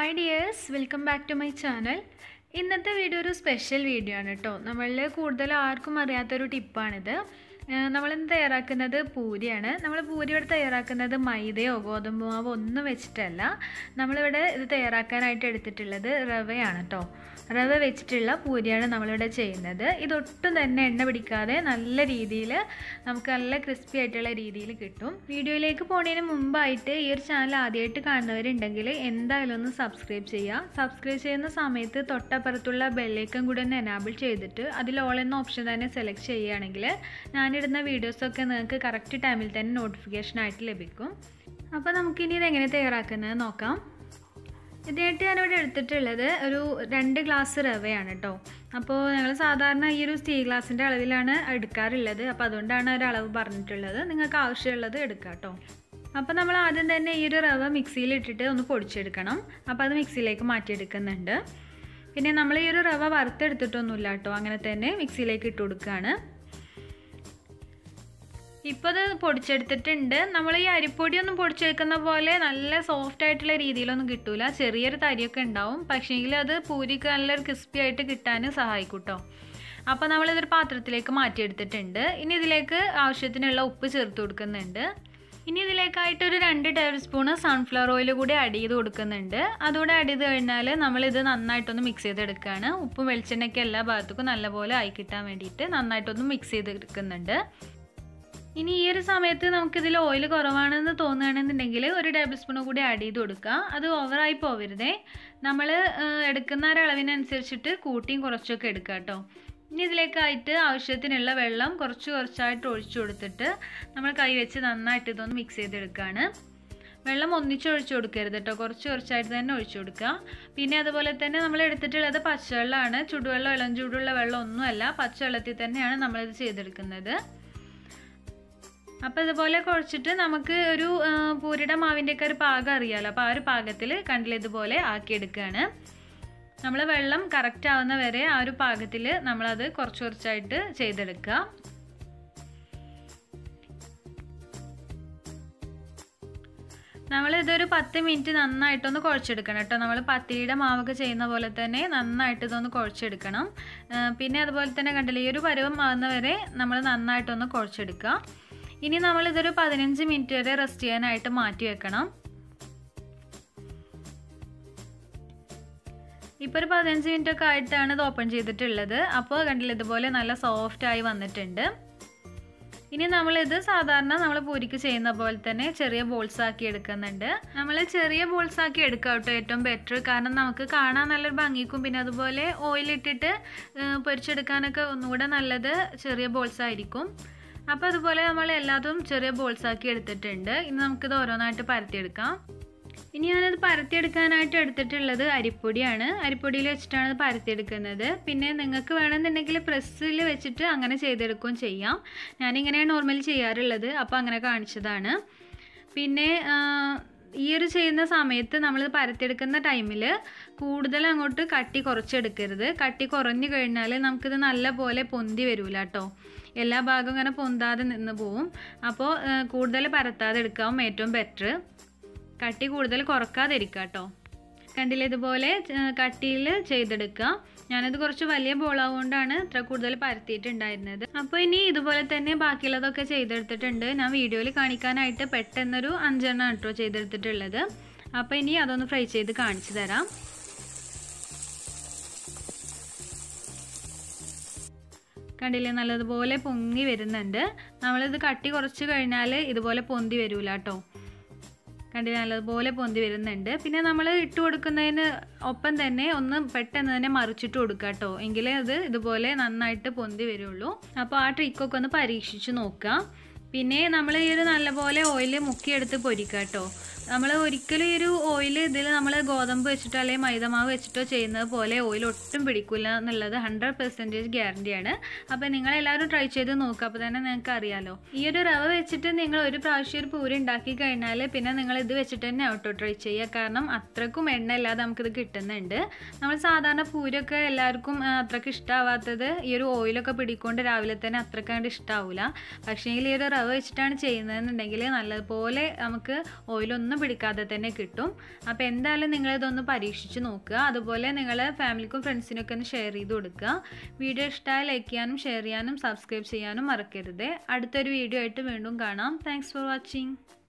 hi dears welcome back to my channel ഇന്നത്തെ video ഒരു special video ആണ് കേട്ടോ നമ്മളിൽ കൂടുതൽ ആർക്കും അറിയാത്തൊരു ടിപ്പാണിത് നമ്മളിന്ന് തയ്യാറാക്കുന്നത് പൂരിയാണ് നമ്മൾ പൂരി ഇവിടെ തയ്യാറാക്കുന്നത് മൈദയോ ഗോതമ്പ് മാവോ ഒന്നും വെച്ചിട്ടല്ല നമ്മളിവിടെ ഇത് തയ്യാറാക്കാനായിട്ട് എടുത്തിട്ടുള്ളത് റവയാണ് കേട്ടോ റവ വെച്ചിട്ടുള്ള പൂരിയാണ് നമ്മളിവിടെ ചെയ്യുന്നത് ഇതൊട്ടും തന്നെ എണ്ണ പിടിക്കാതെ നല്ല രീതിയിൽ നമുക്ക് നല്ല ക്രിസ്പി ആയിട്ടുള്ള രീതിയിൽ കിട്ടും വീഡിയോയിലേക്ക് പോണതിന് മുമ്പായിട്ട് ഈ ഒരു ചാനൽ ആദ്യമായിട്ട് കാണുന്നവരുണ്ടെങ്കിൽ എന്തായാലും ഒന്ന് സബ്സ്ക്രൈബ് ചെയ്യുക സബ്സ്ക്രൈബ് ചെയ്യുന്ന സമയത്ത് തൊട്ടപ്പുറത്തുള്ള ബെല്ലേക്കും കൂടെ ഒന്ന് എനാബിൾ ചെയ്തിട്ട് അതിൽ ഓൾ എന്ന ഓപ്ഷൻ തന്നെ സെലക്ട് ചെയ്യുകയാണെങ്കിൽ ഞാനിടുന്ന വീഡിയോസൊക്കെ നിങ്ങൾക്ക് കറക്റ്റ് ടൈമിൽ തന്നെ നോട്ടിഫിക്കേഷൻ ആയിട്ട് ലഭിക്കും അപ്പോൾ നമുക്കിനി ഇതെങ്ങനെ തയ്യാറാക്കുന്നത് നോക്കാം ഇതിനായിട്ട് ഞാനിവിടെ എടുത്തിട്ടുള്ളത് ഒരു രണ്ട് ഗ്ലാസ് റവയാണ് കേട്ടോ അപ്പോൾ ഞങ്ങൾ സാധാരണ ഈ ഒരു സ്റ്റീൽ ഗ്ലാസിൻ്റെ അളവിലാണ് എടുക്കാറുള്ളത് അപ്പോൾ അതുകൊണ്ടാണ് ഒരു അളവ് പറഞ്ഞിട്ടുള്ളത് നിങ്ങൾക്ക് ആവശ്യമുള്ളത് എടുക്കാം കേട്ടോ അപ്പോൾ നമ്മൾ ആദ്യം തന്നെ ഈ ഒരു റവ മിക്സിയിൽ ഇട്ടിട്ട് ഒന്ന് പൊടിച്ചെടുക്കണം അപ്പോൾ അത് മിക്സിയിലേക്ക് മാറ്റിയെടുക്കുന്നുണ്ട് പിന്നെ നമ്മൾ ഈ ഒരു റവ വറുത്തെടുത്തിട്ടൊന്നുമില്ല കേട്ടോ അങ്ങനെ തന്നെ മിക്സിയിലേക്ക് ഇട്ട് കൊടുക്കുകയാണ് ഇപ്പോൾ അത് പൊടിച്ചെടുത്തിട്ടുണ്ട് നമ്മൾ ഈ അരിപ്പൊടിയൊന്നും പൊടിച്ചെടുക്കുന്ന പോലെ നല്ല സോഫ്റ്റ് ആയിട്ടുള്ള രീതിയിലൊന്നും കിട്ടൂല ചെറിയൊരു തരിയൊക്കെ ഉണ്ടാവും പക്ഷേങ്കിൽ അത് പൂരിക്ക് നല്ലൊരു ക്രിസ്പി ആയിട്ട് കിട്ടാൻ സഹായിക്കും കേട്ടോ അപ്പോൾ നമ്മളിതൊരു പാത്രത്തിലേക്ക് മാറ്റിയെടുത്തിട്ടുണ്ട് ഇനി ഇതിലേക്ക് ആവശ്യത്തിനുള്ള ഉപ്പ് ചേർത്ത് കൊടുക്കുന്നുണ്ട് ഇനി ഇതിലേക്കായിട്ട് ഒരു രണ്ട് ടേബിൾ സ്പൂണ് സൺഫ്ലവർ ഓയിൽ കൂടി ആഡ് ചെയ്ത് കൊടുക്കുന്നുണ്ട് അതുകൂടെ ആഡ് ചെയ്ത് കഴിഞ്ഞാൽ നമ്മളിത് നന്നായിട്ടൊന്ന് മിക്സ് ചെയ്തെടുക്കുകയാണ് ഉപ്പും വെളിച്ചെണ്ണയ്ക്ക് എല്ലാ ഭാഗത്തേക്കും നല്ലപോലെ ആയി കിട്ടാൻ വേണ്ടിയിട്ട് നന്നായിട്ടൊന്ന് മിക്സ് ചെയ്തെടുക്കുന്നുണ്ട് ഇനി ഈ ഒരു സമയത്ത് നമുക്കിതിൽ ഓയിൽ കുറവാണെന്ന് തോന്നുകയാണെന്നുണ്ടെങ്കിൽ ഒരു ടേബിൾ സ്പൂൺ കൂടി ആഡ് ചെയ്ത് കൊടുക്കുക അത് ഓവറായി പോവരുതേ നമ്മൾ എടുക്കുന്ന ഒരളവിനനുസരിച്ചിട്ട് കൂട്ടിയും കുറച്ചൊക്കെ എടുക്കുക കേട്ടോ ഇനി ഇതിലേക്കായിട്ട് ആവശ്യത്തിനുള്ള വെള്ളം കുറച്ച് കുറച്ചായിട്ട് ഒഴിച്ചു കൊടുത്തിട്ട് നമ്മൾ കൈ വെച്ച് നന്നായിട്ട് ഇതൊന്ന് മിക്സ് ചെയ്തെടുക്കുകയാണ് വെള്ളം ഒന്നിച്ച് ഒഴിച്ചു കൊടുക്കരുത് കേട്ടോ കുറച്ച് കുറച്ചായിട്ട് തന്നെ ഒഴിച്ചു കൊടുക്കുക പിന്നെ അതുപോലെ തന്നെ നമ്മൾ എടുത്തിട്ടുള്ളത് പച്ചവെള്ളമാണ് ചുടുവെള്ളം ഇളം ചൂടുള്ള വെള്ളം ഒന്നുമല്ല പച്ചവെള്ളത്തിൽ തന്നെയാണ് നമ്മളിത് ചെയ്തെടുക്കുന്നത് അപ്പോൾ ഇതുപോലെ കുഴച്ചിട്ട് നമുക്ക് ഒരു പൂരിയുടെ മാവിൻ്റെയൊക്കെ ഒരു പാകം അറിയാമല്ലോ അപ്പോൾ ആ ഒരു പാകത്തിൽ കണ്ടില്ല ഇതുപോലെ ആക്കിയെടുക്കുകയാണ് നമ്മൾ വെള്ളം കറക്റ്റ് ആവുന്ന വരെ ആ ഒരു പാകത്തിൽ നമ്മളത് കുറച്ച് കുറച്ചായിട്ട് ചെയ്തെടുക്കുക നമ്മൾ ഇതൊരു പത്ത് മിനിറ്റ് നന്നായിട്ടൊന്ന് കുഴച്ചെടുക്കണം കേട്ടോ നമ്മൾ പത്തിരിയുടെ മാവൊക്കെ ചെയ്യുന്ന പോലെ തന്നെ നന്നായിട്ട് ഇതൊന്ന് കുഴച്ചെടുക്കണം പിന്നെ അതുപോലെ തന്നെ കണ്ടില്ലേ ഈ ഒരു പരുവം ആവുന്ന വരെ നമ്മൾ നന്നായിട്ടൊന്ന് കുഴച്ചെടുക്കുക ഇനി നമ്മൾ ഇതൊരു പതിനഞ്ച് മിനിറ്റ് വരെ റെസ്റ്റ് ചെയ്യാനായിട്ട് മാറ്റി വെക്കണം ഇപ്പോൾ ഒരു പതിനഞ്ച് മിനിറ്റ് ഒക്കെ ആയിട്ടാണ് ഇത് ഓപ്പൺ ചെയ്തിട്ടുള്ളത് അപ്പോൾ കണ്ടില്ല ഇതുപോലെ നല്ല സോഫ്റ്റ് ആയി വന്നിട്ടുണ്ട് ഇനി നമ്മളിത് സാധാരണ നമ്മൾ പൂരിക്ക് ചെയ്യുന്ന പോലെ തന്നെ ചെറിയ ബോൾസ് ആക്കി എടുക്കുന്നുണ്ട് നമ്മൾ ചെറിയ ബോൾസ് ആക്കി എടുക്കുക കേട്ടോ ഏറ്റവും ബെറ്റർ കാരണം നമുക്ക് കാണാൻ നല്ലൊരു ഭംഗിക്കും പിന്നെ അതുപോലെ ഓയിലിട്ടിട്ട് പൊരിച്ചെടുക്കാനൊക്കെ ഒന്നുകൂടെ നല്ലത് ചെറിയ ബോൾസ് ആയിരിക്കും അപ്പോൾ അതുപോലെ നമ്മൾ എല്ലാതും ചെറിയ ബോൾസ് ആക്കി എടുത്തിട്ടുണ്ട് ഇനി നമുക്കിത് ഓരോന്നായിട്ട് പരത്തിയെടുക്കാം ഇനി ഞാനത് പരത്തിയെടുക്കാനായിട്ട് എടുത്തിട്ടുള്ളത് അരിപ്പൊടിയാണ് അരിപ്പൊടിയിൽ വെച്ചിട്ടാണ് ഇത് പരത്തിയെടുക്കുന്നത് പിന്നെ നിങ്ങൾക്ക് വേണമെന്നുണ്ടെങ്കിൽ പ്രസ്സിൽ വെച്ചിട്ട് അങ്ങനെ ചെയ്തെടുക്കുകയും ചെയ്യാം ഞാനിങ്ങനെയാണ് നോർമലി ചെയ്യാറുള്ളത് അപ്പോൾ അങ്ങനെ കാണിച്ചതാണ് പിന്നെ ഈ ഒരു ചെയ്യുന്ന സമയത്ത് നമ്മൾ പരത്തിയെടുക്കുന്ന ടൈമിൽ കൂടുതൽ അങ്ങോട്ട് കട്ടി കുറച്ചെടുക്കരുത് കട്ടി കുറഞ്ഞു കഴിഞ്ഞാൽ നമുക്കിത് നല്ല പോലെ പൊന്തി വരില്ല കേട്ടോ എല്ലാ ഭാഗവും ഇങ്ങനെ പൊന്താതെ നിന്ന് പോവും അപ്പോൾ കൂടുതൽ പരത്താതെ എടുക്കാവും ഏറ്റവും ബെറ്റർ കട്ടി കൂടുതൽ കുറക്കാതെ ഇരിക്കുക കേട്ടോ കണ്ടില്ല ഇതുപോലെ കട്ടിയിൽ ചെയ്തെടുക്കുക ഞാനത് കുറച്ച് വലിയ ബോളാവുകൊണ്ടാണ് ഇത്ര കൂടുതൽ പരത്തിയിട്ടുണ്ടായിരുന്നത് അപ്പോൾ ഇനി ഇതുപോലെ തന്നെ ബാക്കിയുള്ളതൊക്കെ ചെയ്തെടുത്തിട്ടുണ്ട് ഞാൻ വീഡിയോയിൽ കാണിക്കാനായിട്ട് പെട്ടെന്നൊരു അഞ്ചെണ്ണം കേട്ടോ ചെയ്തെടുത്തിട്ടുള്ളത് അപ്പോൾ ഇനി അതൊന്ന് ഫ്രൈ ചെയ്ത് കാണിച്ചു തരാം കണ്ടില്ലേ നല്ലതുപോലെ പൊങ്ങി വരുന്നുണ്ട് നമ്മളിത് കട്ടി കുറച്ച് കഴിഞ്ഞാൽ ഇതുപോലെ പൊന്തി വരൂല കേട്ടോ കണ്ടില്ല നല്ലതുപോലെ പൊന്തി വരുന്നുണ്ട് പിന്നെ നമ്മൾ ഇട്ട് കൊടുക്കുന്നതിന് ഒപ്പം തന്നെ ഒന്ന് പെട്ടെന്ന് തന്നെ മറിച്ചിട്ട് കൊടുക്കുക കേട്ടോ എങ്കിലേ അത് ഇതുപോലെ നന്നായിട്ട് പൊന്തി വരുള്ളൂ അപ്പോൾ ആ ട്രിക്കൊക്കെ ഒന്ന് പരീക്ഷിച്ച് നോക്കുക പിന്നെ നമ്മൾ ഈ ഒരു നല്ലപോലെ ഓയിൽ മുക്കിയെടുത്ത് പൊരിക്കുക കേട്ടോ നമ്മൾ ഒരിക്കലും ഈ ഒരു ഓയിൽ ഇതിൽ നമ്മൾ ഗോതമ്പ് വെച്ചിട്ടോ അല്ലെങ്കിൽ മൈദമാവ് വെച്ചിട്ടോ ചെയ്യുന്നത് പോലെ ഓയിൽ ഒട്ടും പിടിക്കില്ല എന്നുള്ളത് ഹൺഡ്രഡ് പെർസെൻറ്റേജ് ഗ്യാരണ്ടിയാണ് അപ്പോൾ നിങ്ങളെല്ലാവരും ട്രൈ ചെയ്ത് നോക്കുക അപ്പോൾ തന്നെ നിങ്ങൾക്ക് അറിയാലോ ഈ ഒരു റവ വെച്ചിട്ട് നിങ്ങൾ ഒരു പ്രാവശ്യം ഒരു പൂരി ഉണ്ടാക്കി കഴിഞ്ഞാൽ പിന്നെ നിങ്ങൾ ഇത് വെച്ചിട്ട് തന്നെ ഔട്ടോ ട്രൈ ചെയ്യുക കാരണം അത്രക്കും എണ്ണ ഇല്ലാതെ നമുക്കിത് കിട്ടുന്നുണ്ട് നമ്മൾ സാധാരണ പൂരൊക്കെ എല്ലാവർക്കും അത്രയ്ക്ക് ഇഷ്ടമാവാത്തത് ഈ ഒരു ഓയിലൊക്കെ പിടിക്കൊണ്ട് രാവിലെ തന്നെ അത്രക്കാണ്ട് ഇഷ്ടമാവില്ല പക്ഷേ ഈ ഒരു റവ വെച്ചിട്ടാണ് ചെയ്യുന്നതെന്നുണ്ടെങ്കിൽ നല്ലതുപോലെ നമുക്ക് ഓയിലൊന്നും ഒന്നും പിടിക്കാതെ തന്നെ കിട്ടും അപ്പോൾ എന്തായാലും നിങ്ങളിതൊന്ന് പരീക്ഷിച്ച് നോക്കുക അതുപോലെ നിങ്ങൾ ഫാമിലിക്കും ഫ്രണ്ട്സിനൊക്കെ ഒന്ന് ഷെയർ ചെയ്ത് കൊടുക്കുക വീഡിയോ ഇഷ്ടമായി ലൈക്ക് ചെയ്യാനും ഷെയർ ചെയ്യാനും സബ്സ്ക്രൈബ് ചെയ്യാനും മറക്കരുത് അടുത്തൊരു വീഡിയോ ആയിട്ട് വീണ്ടും കാണാം താങ്ക്സ് ഫോർ വാച്ചിങ്